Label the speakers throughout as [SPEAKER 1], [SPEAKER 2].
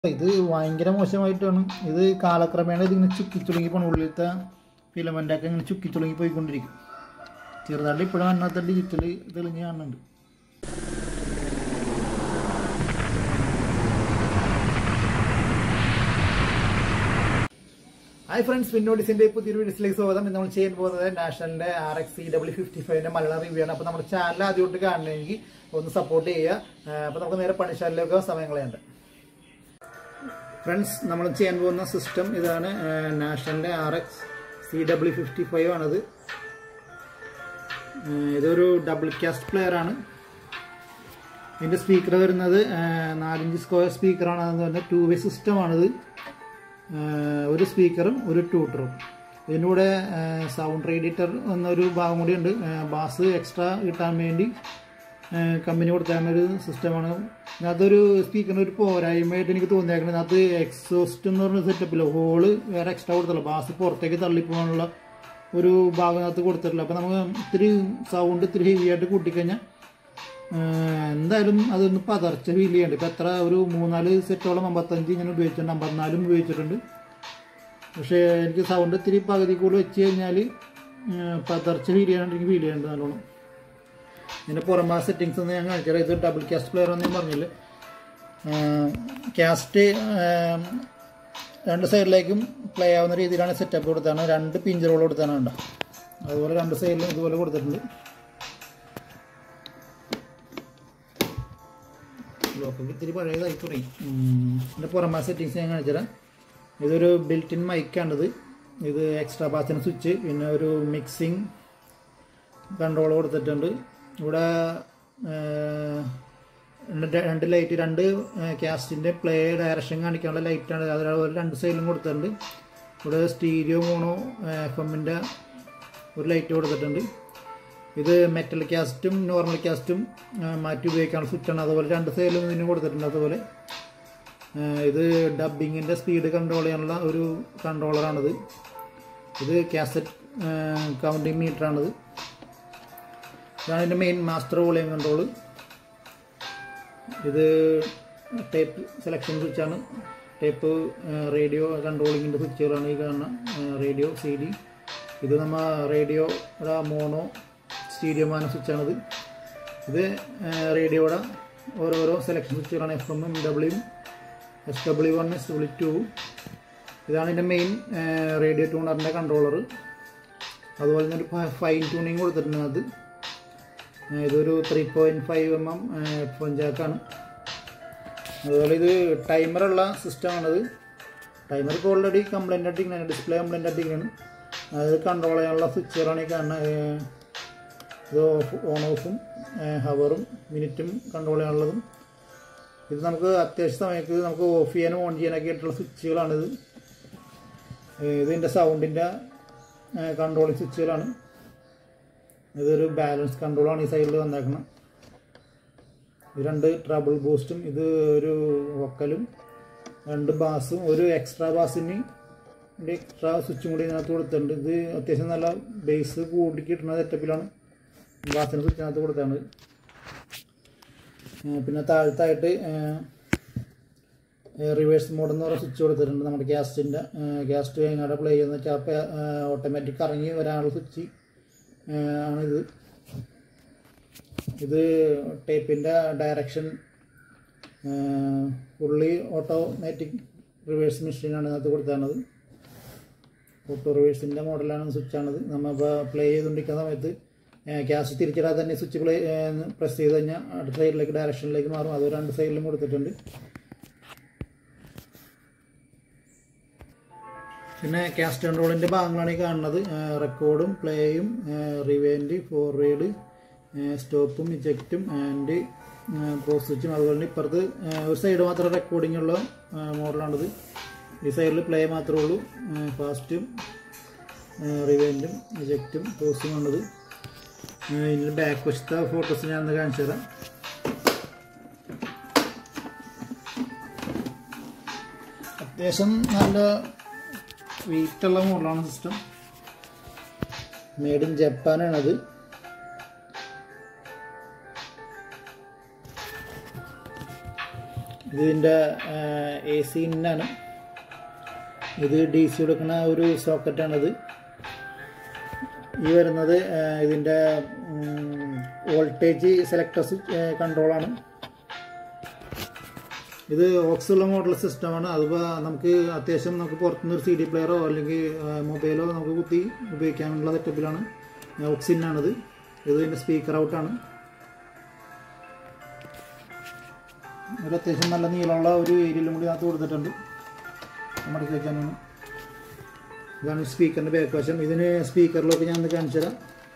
[SPEAKER 1] ഇത് ഭയങ്കര മോശമായിട്ടാണ് ഇത് കാലക്രമേണ ഇതിങ്ങനെ ചുക്കി ചുളുങ്ങി പോകണം ഉള്ളിലത്തെ ഫിലമെൻ്റൊക്കെ ഇങ്ങനെ ചുക്കി ചുളുങ്ങി പോയിക്കൊണ്ടിരിക്കും ചെറുതായിട്ട് ഇപ്പോഴും അതിനകത്ത് ഡിജിറ്റൽ തെളിഞ്ഞ് കാണുന്നുണ്ട് ഹായ് ഫ്രണ്ട്സ് വിന്നോഡിസിന്റെ പുതിയൊരു വീഡിയോസിലേക്ക് സ്വാഗതം ഇന്ന് നമ്മൾ ചെയ്യാൻ പോകുന്നത് നാഷണലിന്റെ R X C W fifty ഫൈവിന്റെ മലയാളം റിവ്യൂ ആണ് അപ്പോൾ നമ്മുടെ ചാനൽ ആദ്യമായിട്ട് കാണണമെങ്കിൽ ഒന്ന് സപ്പോർട്ട് ചെയ്യുക അപ്പോൾ നമുക്ക് നേരെ പണിശാലയിലൊക്കെ സമയം കളയുണ്ട് ഫ്രണ്ട്സ് നമ്മൾ ചെയ്യാൻ പോകുന്ന സിസ്റ്റം ഇതാണ് നാഷണലിന്റെ R X C W fifty five ആണിത് ഏഹ് ഇതൊരു ഡബിൾ കാസ്റ്റ് പ്ലെയർ ആണ് ഇതിൻ്റെ സ്പീക്കർ വരുന്നത് ഏഹ് നാലിഞ്ച് സ്ക്വയർ സ്പീക്കറാണ് അതെന്ന് പറഞ്ഞാൽ ടു വേ സിസ്റ്റമാണിത് ഏഹ് ഒരു സ്പീക്കറും ഒരു ട്യൂട്ടറും ഇതിൻ്റെ കൂടെ സൗണ്ട് റേഡിയേറ്റർ എന്നൊരു ഭാഗം കൂടി ഉണ്ട് ബാസ് എക്സ്ട്രാ കിട്ടാൻ വേണ്ടി കമ്പനി കൊടുത്താൽ ഒരു സിസ്റ്റമാണ് അതൊരു സ്പീക്കറിന് ഒരു പോരായ്മയായിട്ട് എനിക്ക് തോന്നിയേക്കുന്നത് അത് എക്സോസ്റ്റ് എന്ന് പറഞ്ഞ സെറ്റപ്പില്ല ഹോള് വേറെ എക്സ്ട്രാ കൊടുത്തില്ല ബാസ് പുറത്തേക്ക് തള്ളിപ്പോകാനുള്ള ഒരു ഭാഗത്ത് കൊടുത്തിട്ടില്ല അപ്പോൾ നമുക്ക് ഇത്തിരി സൗണ്ട് ഇത്തിരി ഹെവി ആയിട്ട് കൂട്ടിക്കഴിഞ്ഞാൽ ഏഹ് എന്തായാലും അതൊന്ന് പതർച്ച ഫീൽ ചെയ്യുന്നുണ്ട് ഇപ്പം എത്ര ഒരു മൂന്നാല് സെറ്റോളം അമ്പത്തഞ്ച് ഞാൻ ഉപയോഗിച്ചിട്ടുണ്ട് അമ്പത്തിനാലും ഉപയോഗിച്ചിട്ടുണ്ട് പക്ഷേ എനിക്ക് സൗണ്ട് ഇത്തിരി പകുതി കൂടി വെച്ച് കഴിഞ്ഞാൽ പതർച്ച ഫീൽ ചെയ്യാനായിട്ട് എനിക്ക് ഫീൽ ചെയ്യുന്നുണ്ട് നല്ലോണം ഇതിൻ്റെ പുറമെ സെറ്റിങ്സ് ഒന്ന് ഞാൻ കാണിച്ചാൽ ഇത് ഡബിൾ കാസ്റ്റ് പ്ലെയർ എന്ന് ഞാൻ പറഞ്ഞില്ല കാസ്റ്റ് രണ്ട് സൈഡിലേക്കും പ്ലേ ആവുന്ന രീതിയിലാണ് സെറ്റപ്പ് കൊടുത്താണ് രണ്ട് പിഞ്ചറുകൾ കൊടുത്താണ് കണ്ട അതുപോലെ രണ്ട് സൈഡിലും ഇതുപോലെ കൊടുത്തിട്ടുണ്ട് ബ്ലോക്കൊക്കെ ഇത്തിരി പഴയതായി തുടങ്ങി ഇതിൻ്റെ പുറമെ സെറ്റിങ്സ് ഞാൻ കാണിച്ചുതരാം ഇതൊരു ബിൽറ്റ് ഇൻ മൈക്കാണിത് ഇത് എക്സ്ട്രാ ബാസിന് സ്വിച്ച് പിന്നെ ഒരു മിക്സിങ് കൺട്രോൾ കൊടുത്തിട്ടുണ്ട് ഇവിടെ ഏഹ്, രണ്ട് രണ്ട് ലൈറ്റ് രണ്ട് ക്യാസ്റ്റിൻ്റെ പ്ലേ ഡയറക്ഷൻ കാണിക്കാനുള്ള ലൈറ്റാണ് അതുപോലെ രണ്ട് സൈഡിലും കൊടുത്തിട്ടുണ്ട് ഇവിടെ സ്റ്റീരിയോ മോണോ എഫ് എമ്മിൻ്റെ ഒരു ലൈറ്റ് കൊടുത്തിട്ടുണ്ട് ഇത് മെറ്റൽ ക്യാസ്റ്റും നോർമൽ ക്യാസ്റ്റും മാറ്റി ഉപയോഗിക്കാനുള്ള സ്വിച്ചാണ് അതുപോലെ രണ്ട് സൈഡിലും ഇതിന് കൊടുത്തിട്ടുണ്ട് അതുപോലെ ആ, ഇത് ഡബിങ്ങിൻ്റെ സ്പീഡ് കൺട്രോൾ ചെയ്യാനുള്ള ഒരു കൺട്രോളറാണിത് ഇത് കാസറ്റ് കൗണ്ടിങ് മീറ്ററാണിത് ഇതാണ് ഇതിൻ്റെ മെയിൻ മാസ്റ്റർ വോളിയം കൺട്രോൾ ഇത് ടേപ്പ് സെലക്ഷൻ സ്വിച്ചാണ് ടേപ്പ് റേഡിയോ കൺട്രോളിങ്ങിൻ്റെ സ്വിച്ചുകളാണ് ഈ കാണുന്ന റേഡിയോ സി ഡി ഇത് നമ്മ റേഡിയോയുടെ മോണോ സ്റ്റീരിയോ മാന സ്വിച്ചാണിത് ഇത് റേഡിയോയുടെ ഓരോരോ സെലക്ഷൻ സ്വിച്ചുകളാണ് F M M W S W one S W two ഇതാണ് ഇതിൻ്റെ മെയിൻ റേഡിയോ ട്യൂണറിൻ്റെ കൺട്രോളർ അതുപോലെ തന്നെ ഒരു ഫൈൻ ട്യൂണിങ് കൊടുത്തിട്ടുണ്ട് അത് ഇതൊരു three point five M M headphone ജാക്കാണ് അതുപോലെ ഇത് ടൈമറുള്ള സിസ്റ്റമാണിത് ടൈമർ ഇപ്പോൾ ഓൾറെഡി കംപ്ലൈൻ്റ് അടിക്കുന്നതാണ് ഡിസ്പ്ലേ കംപ്ലൈൻ്റ് അടിക്കുന്നതാണ് അത് കൺട്രോൾ ചെയ്യാനുള്ള സ്വിച്ചുകളാണ് ഈ കാണുന്നത് ഏഹ് ഇത് ഓഫ് ഓൺ ഓഫും ഹവറും മിനിറ്റും കൺട്രോൾ ചെയ്യാനുള്ളതും ഇത് നമുക്ക് അത്യാവശ്യ സമയത്ത് നമുക്ക് ഓഫ് ചെയ്യാനും ഓൺ ചെയ്യാനൊക്കെ ആയിട്ടുള്ള സ്വിച്ചുകളാണിത് ഏഹ് ഇതിൻ്റെ സൗണ്ടിൻ്റെ കൺട്രോളിങ് സ്വിച്ചുകളാണ് ഇതൊരു ബാലൻസ് കൺട്രോളാണ് ഈ സൈഡിൽ വന്നേക്കുന്നത് ഇത് രണ്ട് ട്രബിൾ ബൂസ്റ്റും ഇത് ഒരു വൊക്കലും രണ്ട് ബാസും ഒരു എക്സ്ട്രാ ബാസിന് എക്സ്ട്രാ സ്വിച്ചും കൂടി ഇതിനകത്ത് കൊടുത്തിട്ടുണ്ട് ഇത് അത്യാവശ്യം നല്ല ബേസ് കൂടി കിട്ടുന്ന സെറ്റപ്പിലാണ് ബാസിന് സ്വിച്ചിനകത്ത് കൊടുത്താണ് പിന്നെ താഴത്തായിട്ട് റിവേഴ്സ് മോഡ് എന്ന് പറയുന്ന സ്വിച്ച് കൊടുത്തിട്ടുണ്ട് നമ്മുടെ ഗ്യാസ്റ്റിൻ്റെ ഗ്യാസ്റ്റ് എങ്ങോട്ട് പ്ലേ ചെയ്യുന്ന വെച്ചാൽ അപ്പോൾ ഓട്ടോമാറ്റിക് കറങ്ങി വരാനുള്ള സ്വിച്ച് ആണിത് ഇത് ടേപ്പിൻ്റെ ഡയറക്ഷൻ ഫുള്ളി ഓട്ടോമാറ്റിക് റിവേഴ്സ് മെഷീനാണ് ഇതിനകത്ത് കൊടുത്താണത് ഓട്ടോ റിവേഴ്സിൻ്റെ മോഡലാണ് സ്വിച്ചാണിത് നമ്മളിപ്പോൾ പ്ലേ ചെയ്തുകൊണ്ടിരിക്കുന്ന സമയത്ത് ക്യാഷ് തിരിച്ചിടാതെ തന്നെ സ്വിച്ച് പ്ലേ പ്രസ് ചെയ്ത് കഴിഞ്ഞാൽ അടുത്ത സൈഡിലേക്ക് ഡയറക്ഷനിലേക്ക് മാറും അത് രണ്ട് സൈഡിലും കൊടുത്തിട്ടുണ്ട് പിന്നെ ക്യാസ്റ്റ് കൺട്രോളിൻ്റെ ഭാഗങ്ങളാണ് ഈ കാണുന്നത് റെക്കോർഡും പ്ലേയും റിവേൻഡ് ഫോർവേഡ് സ്റ്റോപ്പും ഇജക്റ്റും ആൻഡ് ക്രോസ് സ്വിച്ചും അതുപോലെ തന്നെ ഇപ്പുറത്ത് ഒരു സൈഡ് മാത്രം റെക്കോർഡിംഗ് ഉള്ള മോഡലാണിത് ഈ സൈഡിൽ പ്ലേ മാത്രമേ ഉള്ളൂ ഫാസ്റ്റും റിവേൻഡും ഇജക്റ്റും ക്രോസും ആണിത് ഇതിൻ്റെ ബാക്ക് വശത്തെ ഫോട്ടോസ് ഞാൻ ഒന്ന് കാണിച്ചു തരാം അത്യാവശ്യം നല്ല വെയിറ്റുള്ള മോഡലാണ് സിസ്റ്റം മെയ്ഡ് ഇൻ ജപ്പാനാണത് ഇതിൻ്റെ എ സി ഇന്നാണ് ഇത് ഡി സി കൊടുക്കുന്ന ഒരു സോക്കറ്റാണിത് ഈ വരുന്നത് ഇതിൻ്റെ വോൾട്ടേജ് സെലക്ടർ സ്വിച്ച് കൺട്രോളാണ് ഇത് ഓക്സുള്ള മോഡൽ സിസ്റ്റമാണ് അതിപ്പോൾ നമുക്ക് അത്യാവശ്യം നമുക്ക് പുറത്തുനിന്ന് ഒരു സി ഡി പ്ലെയറോ അല്ലെങ്കിൽ മൊബൈലോ നമുക്ക് കുത്തി ഉപയോഗിക്കാനുള്ള സെറ്റപ്പിലാണ് ഓക്സിനാണിത് ഇത് ഇതിൻ്റെ സ്പീക്കർ ഔട്ടാണ് ഒരു അത്യാവശ്യം നല്ല നീളമുള്ള ഒരു ഏരിയയിലും കൂടി അതിനകത്ത് കൊടുത്തിട്ടുണ്ട് മടക്കി വയ്ക്കാനാണ് ഇതാണ് സ്പീക്കറിൻ്റെ ബാക്ക് വശം ഇതിന് സ്പീക്കറിലൊക്കെ ഞാൻ ഒന്ന് കാണിച്ചു തരാം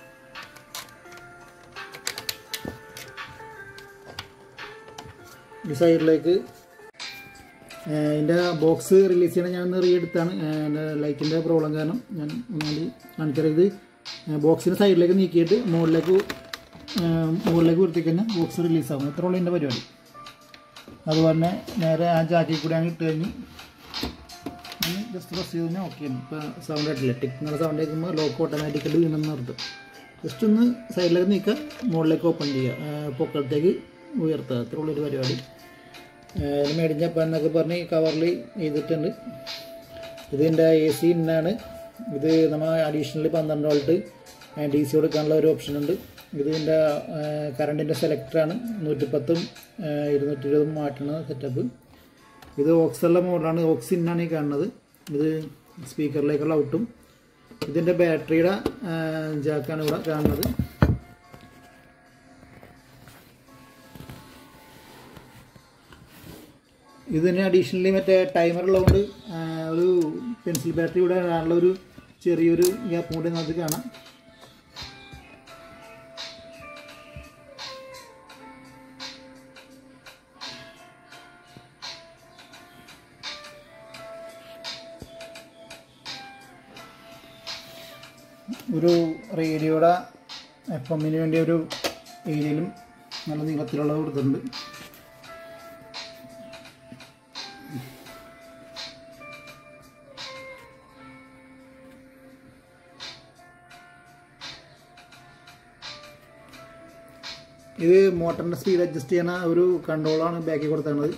[SPEAKER 1] ഈ സൈഡിലേക്ക് ഇതിൻ്റെ ബോക്സ് റിലീസ് ചെയ്യണം ഞാൻ റീ എടുത്താണ് എൻ്റെ ലൈറ്റിൻ്റെ പ്രോബ്ലം കാരണം ഞാൻ ഒന്നുകൂടി കാണിച്ചത് ഇത് ബോക്സിൻ്റെ സൈഡിലേക്ക് നീക്കിയിട്ട് മുകളിലേക്ക് മുകളിലേക്ക് വൃത്തിക്ക് തന്നെ ബോക്സ് റിലീസാകും ഇത്ര ഉള്ള എൻ്റെ പരിപാടി അതുപോലെ തന്നെ നേരെ ആ ജാക്കിൽ കൂടി അങ്ങ് ഇട്ട് കഴിഞ്ഞ് ജസ്റ്റ് പ്രസ് ചെയ്ത് കഴിഞ്ഞാൽ ഓക്കെ ഇപ്പോൾ സൗണ്ട് ആയിട്ടില്ല ടിക് എന്നുള്ള സൗണ്ട് കേൾക്കുമ്പോൾ ലോക്ക് ഓട്ടോമാറ്റിക്കലി വീണെന്ന് അർത്ഥം ജസ്റ്റ് ഒന്ന് സൈഡിലേക്ക് നീക്കുക മുകളിലേക്ക് ഓപ്പൺ ചെയ്യുക പൊക്കത്തേക്ക് ഉയർത്തുക അത്ര ഉള്ളൊരു പരിപാടി ഇത് മേടിച്ചപ്പോൾ എന്നൊക്കെ പറഞ്ഞ് കവറിൽ ചെയ്തിട്ടുണ്ട് ഇതിൻ്റെ എ സി ഇന്നാണ് ഇത് നമ്മൾ അഡീഷണൽ പന്ത്രണ്ട് വോൾട്ട് ഡി സി കൊടുക്കാനുള്ള ഒരു ഓപ്ഷൻ ഉണ്ട് ഇതിൻ്റെ കറണ്ടിൻ്റെ സെലക്ടറാണ് നൂറ്റിപ്പത്തും ഇരുന്നൂറ്റി ഇരുപതും മാറ്റുന്ന സെറ്റപ്പ് ഇത് ഓക്സുള്ള മോഡലാണ് ഓക്സ് ഇന്നാണ് ഈ കാണുന്നത് ഇത് സ്പീക്കറിലേക്കുള്ള ഔട്ടും ഇതിൻ്റെ ബാറ്ററിയുടെ ജാക്കാണ് ഇവിടെ കാണുന്നത് ഇതിന് അഡീഷണലി മറ്റേ ടൈമർ ഉള്ളതുകൊണ്ട് ഒരു പെൻസിൽ ബാറ്ററി ഇവിടെ ഇടാനുള്ള ഒരു ചെറിയൊരു ഗ്യാപ്പ് കൂടി നമുക്ക് കാണാം ഒരു റേഡിയോയുടെ എഫ് എമ്മിന് വേണ്ടി ഒരു ഏരിയയിലും നല്ല നീളത്തിലുള്ളത് കൊടുത്തിട്ടുണ്ട് ഇത് മോട്ടറിൻ്റെ സ്പീഡ് അഡ്ജസ്റ്റ് ചെയ്യുന്ന ഒരു കൺട്രോളാണ് ബാക്കിൽ കൊടുത്തേക്കുന്നത്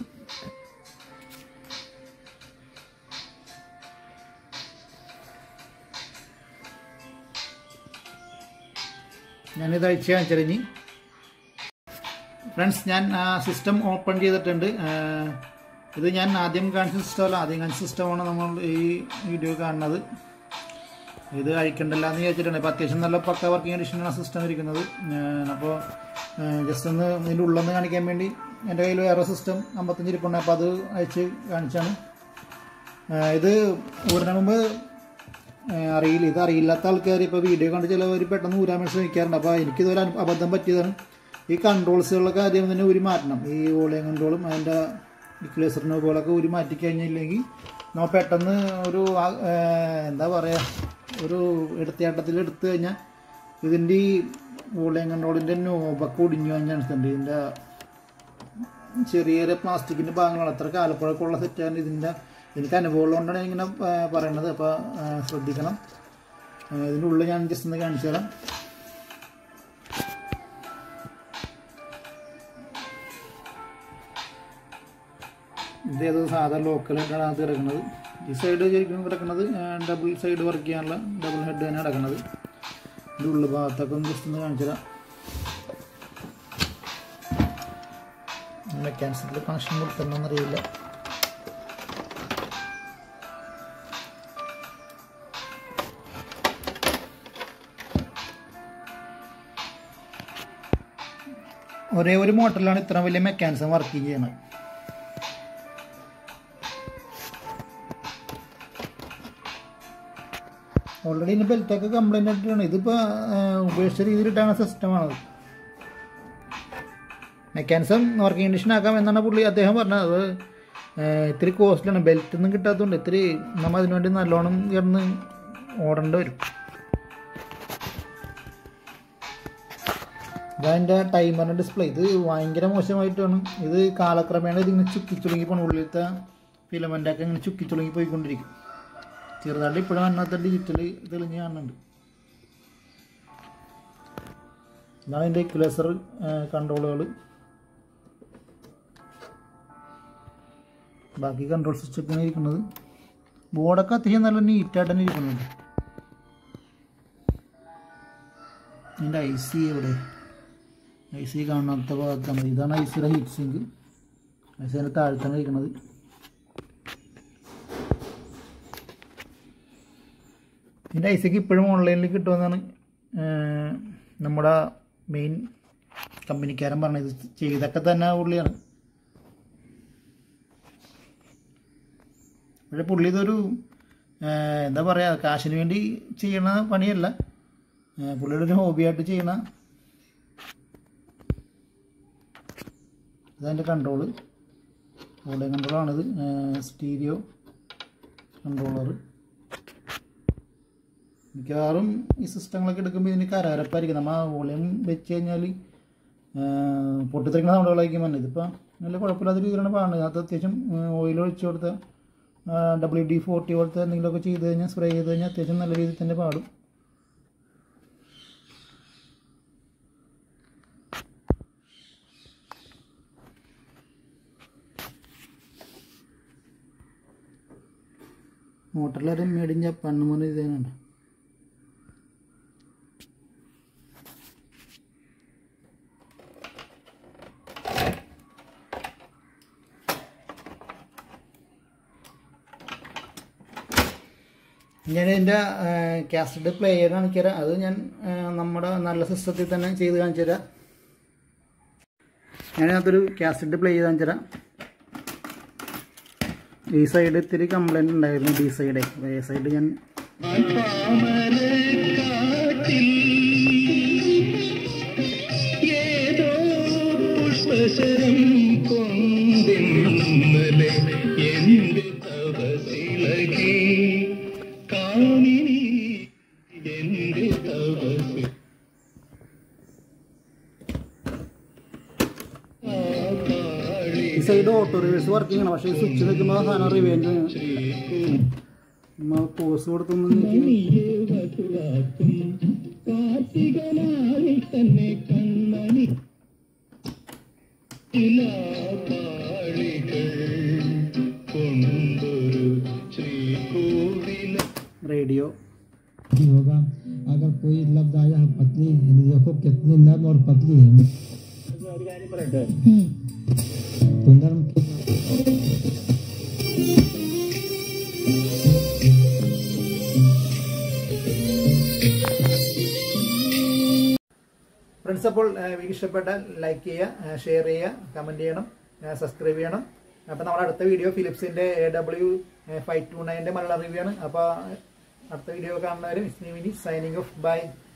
[SPEAKER 1] ഞാനിത് അഴിച്ച് കാണിച്ചറിഞ്ഞ് ഫ്രണ്ട്സ് ഞാൻ സിസ്റ്റം ഓപ്പൺ ചെയ്തിട്ടുണ്ട് ഇത് ഞാൻ ആദ്യം കാണിച്ച സിസ്റ്റമല്ല ആദ്യം കാണിച്ച സിസ്റ്റമാണ് നമ്മൾ ഈ വീഡിയോ കാണുന്നത് ഇത് അഴിക്കണ്ടല്ല എന്ന് വിചാരിച്ചിട്ടുണ്ട് ഇപ്പോൾ അത്യാവശ്യം നല്ല പക്ക വർക്കിംഗ് കണ്ടീഷനാണ് സിസ്റ്റം ഇരിക്കുന്നത് അപ്പോൾ ജസ്റ്റ് ഒന്ന് ഇതിൻ്റെ ഉള്ളൊന്ന് കാണിക്കാൻ വേണ്ടി എൻ്റെ കയ്യിൽ വേറെ സിസ്റ്റം അമ്പത്തഞ്ച് ഇരിപ്പുണ്ട് അപ്പോൾ അത് അയച്ച് കാണിച്ചാണ് ഇത് ഊരിന് മുമ്പ് അറിയില്ല ഇത് അറിയില്ലാത്ത ആൾക്കാർ ഇപ്പോൾ വീഡിയോ കണ്ട് ചിലവർ പെട്ടെന്ന് ഊരാൻ വേണ്ടി ശ്രമിക്കാറുണ്ട് അപ്പോൾ എനിക്കിതൊരു അബദ്ധം പറ്റിയതാണ് ഈ കൺട്രോൾസുകളൊക്കെ ആദ്യം തന്നെ ഊരി മാറ്റണം ഈ വോളിയം കൺട്രോളും അതിൻ്റെ ഇക്ലേസറിന് പോലൊക്കെ ഊരി മാറ്റി കഴിഞ്ഞില്ലെങ്കിൽ നമ്മൾ പെട്ടെന്ന് ഒരു എന്താ പറയുക ഒരു എടുത്തയാട്ടത്തിൽ എടുത്തു കഴിഞ്ഞാൽ ഇതിൻ്റെ ഈ വോളിയം കൺട്രോളിൻ്റെ നോബൊക്കെ ഒടിഞ്ഞു കഴിഞ്ഞാൽ ഇതിൻ്റെ ചെറിയ ചെറിയ പ്ലാസ്റ്റിക്കിൻ്റെ ഭാഗങ്ങളാണ് അത്ര കാലപ്പഴക്കമുള്ള സെറ്റാണ് ഇതിൻ്റെ എനിക്ക് അനുഭവം കൊണ്ടാണ് ഇങ്ങനെ പറയണത് അപ്പോൾ ശ്രദ്ധിക്കണം ഇതിൻ്റെ ഉള്ളിൽ ഞാൻ ജസ്റ്റ് ഒന്ന് കാണിച്ചു തരാം ഇതേത് സാധാ ലോക്കലായിട്ടാണ് അത് കിടക്കുന്നത് ഈ സൈഡ് ശരിക്കും കിടക്കുന്നത് ഡബിൾ സൈഡ് വർക്ക് ചെയ്യാനുള്ള ഡബിൾ ഹെഡ് തന്നെ കിടക്കുന്നത് ഇതിൻ്റെ ഉള്ളിൽ ഭാഗത്തൊക്കെ ഒന്ന് ജസ്റ്റ് ഒന്ന് കാണിച്ചു തരാം മെക്കാനിസത്തിൽ കണക്ഷൻ കൊടുക്കുന്നറിയില്ല ഒരേ ഒരു മോട്ടറിലാണ് ഇത്ര വലിയ മെക്കാനിസം വർക്ക് ചെയ്യുന്നത് ഓൾറെഡി ഇതിൻ്റെ ബെൽറ്റൊക്കെ കംപ്ലൈൻ്റ് ആയിട്ടാണ് ഇതിപ്പോൾ ഉപേക്ഷിച്ച രീതിയിലിട്ടാണ് സിസ്റ്റമാണത് മെക്കാനിസം വർക്കിംഗ് കണ്ടീഷൻ ആക്കാം എന്നാണ് പുള്ളി അദ്ദേഹം പറഞ്ഞത് അത് ഇത്തിരി കോസ്റ്റ്ലിയാണ് ബെൽറ്റ് ഒന്നും കിട്ടാത്തതുകൊണ്ട് ഇത്തിരി നമ്മൾ അതിനുവേണ്ടി നല്ലോണം കിടന്ന് ഓടേണ്ടി വരും ഇതതിൻ്റെ ടൈമറിൻ്റെ ഡിസ്പ്ലേ ഇത് ഭയങ്കര മോശമായിട്ടാണ് ഇത് കാലക്രമേണ ഇതിങ്ങനെ ചുക്കിച്ചുളുങ്ങി പോകണം ഉള്ളിലത്തെ ഫിലമെൻ്റൊക്കെ ഇങ്ങനെ ചുക്കിച്ചുളുങ്ങി പോയിക്കൊണ്ടിരിക്കും ചെറുതായിട്ട് ഇപ്പോഴും അതിനകത്ത് ഡിജിറ്റൽ തെളിഞ്ഞ് കാണുന്നുണ്ട് ഇതാണ് ഇതിൻ്റെ ഇക്വലൈസർ കൺട്രോളുകൾ ബാക്കി കൺട്രോൾ സ്വിച്ചൊക്കെയാണ് ഇരിക്കുന്നത് ബോർഡൊക്കെ അത്യാവശ്യം നല്ല നീറ്റായിട്ട് തന്നെ ഇരിക്കുന്നുണ്ട് ഇതിൻ്റെ ഐ സി എവിടെ ഐ സി കാണാത്ത ഭാഗത്താണ് ഇതാണ് ഐ സിയുടെ ഹീറ്റ് സിങ്ക് ഐ സിൻ്റെ താഴത്താണ് ഇരിക്കുന്നത് ഇതിൻ്റെ ഐ സിക്ക് ഇപ്പോഴും ഓൺലൈനിൽ കിട്ടുമെന്നാണ് ഏർ, നമ്മുടെ മെയിൻ കമ്പനിക്കാരൻ പറഞ്ഞത് ചെയ്തൊക്കെ തന്നെ പുള്ളിയാണ് പക്ഷെ പുള്ളി ഇതൊരു ഏർ, എന്താ പറയുക കാശിന് വേണ്ടി ചെയ്യണ പണിയല്ല ഏർ, പുള്ളിയുടെ ഒരു ഹോബിയായിട്ട് ചെയ്യണ ഇതതിൻ്റെ കൺട്രോള് ഓഡിയോ കൺട്രോളാണിത് സ്റ്റീരിയോ കൺട്രോളർ മിക്കവാറും ഈ സിസ്റ്റങ്ങളൊക്കെ എടുക്കുമ്പോൾ ഇതിന് കരകരപ്പായിരിക്കും നമ്മൾ വോളിയം വെച്ച് കഴിഞ്ഞാൽ പൊട്ടിത്തെറിക്കുന്ന സൗണ്ടുകളായിരിക്കും വന്നത് ഇതിപ്പോൾ നല്ല കുഴപ്പമില്ലാത്ത രീതിയിലാണ് പാടുന്നത് അത് അത്യാവശ്യം ഓയിൽ ഒഴിച്ചു കൊടുത്ത ഡബ്ല്യു ഡി ഫോർട്ടി പോലത്തെ എന്തെങ്കിലുമൊക്കെ ചെയ്ത് കഴിഞ്ഞാൽ സ്പ്രേ ചെയ്ത് കഴിഞ്ഞാൽ അത്യാവശ്യം നല്ല രീതിയിൽ തന്നെ പാടും മോട്ടറിലൊരു മേടിൻ ജപ്പാൻ പോലെ ഇത് തന്നെയുണ്ട് ഞാൻ എൻ്റെ കാസറ്റ് പ്ലേയർ കാണിച്ചു തരാം അത് ഞാൻ ആ, നമ്മുടെ നല്ല സിസ്റ്റത്തിൽ തന്നെ ചെയ്ത് കാണിച്ചു തരാം ഞാനതൊരു കാസറ്റ് പ്ലേ ചെയ്ത് കാണിച്ചു തരാം ഈ സൈഡ് ഇത്തിരി കംപ്ലൈൻറ്റ് ഉണ്ടായിരുന്നു ബി സൈഡ് എ സൈഡ് ഞാൻ
[SPEAKER 2] ഏതോ പുഷ്പശരം കൊണ്ടിന്നലെ എന്റെ തപസിളകി കാമിനി എന്റെ തപസി
[SPEAKER 1] ഈ സൈഡ് ഓട്ടോ റിവേഴ്സ് വർക്കിംഗ് ആണ് പക്ഷേ ഈ സ്വിച്ച് നിൽക്കുമ്പോൾ സാധനം റിവേഞ്ച് പോസ് കൊടുത്തൊന്നും എനിക്ക്
[SPEAKER 2] കാർത്തികനായി തന്നെ കണ്ണനി ഇലാപാളികൾ കൊണ്ടൊരു ശ്രീകോവില
[SPEAKER 1] റേഡിയോ
[SPEAKER 3] भी होगा अगर कोई लफ्ज आया है पतली यानी देखो कितनी नर्म और पतली है तो नर्म
[SPEAKER 1] ഫ്രണ്ട്സ് അപ്പോൾ വീഡിയോ ഇഷ്ടപ്പെട്ടാൽ ലൈക്ക് ചെയ്യുക ഷെയർ ചെയ്യുക കമൻറ്റ് ചെയ്യണം സബ്സ്ക്രൈബ് ചെയ്യണം അപ്പോൾ നമ്മുടെ അടുത്ത വീഡിയോ ഫിലിപ്സിൻ്റെ എ ഡബ്ല്യു ഫൈവ് ടു നയൻ്റെ മലയാള റിവ്യൂ ആണ് അപ്പോൾ അടുത്ത വീഡിയോ കാണുന്നവരും is me Mini signing off by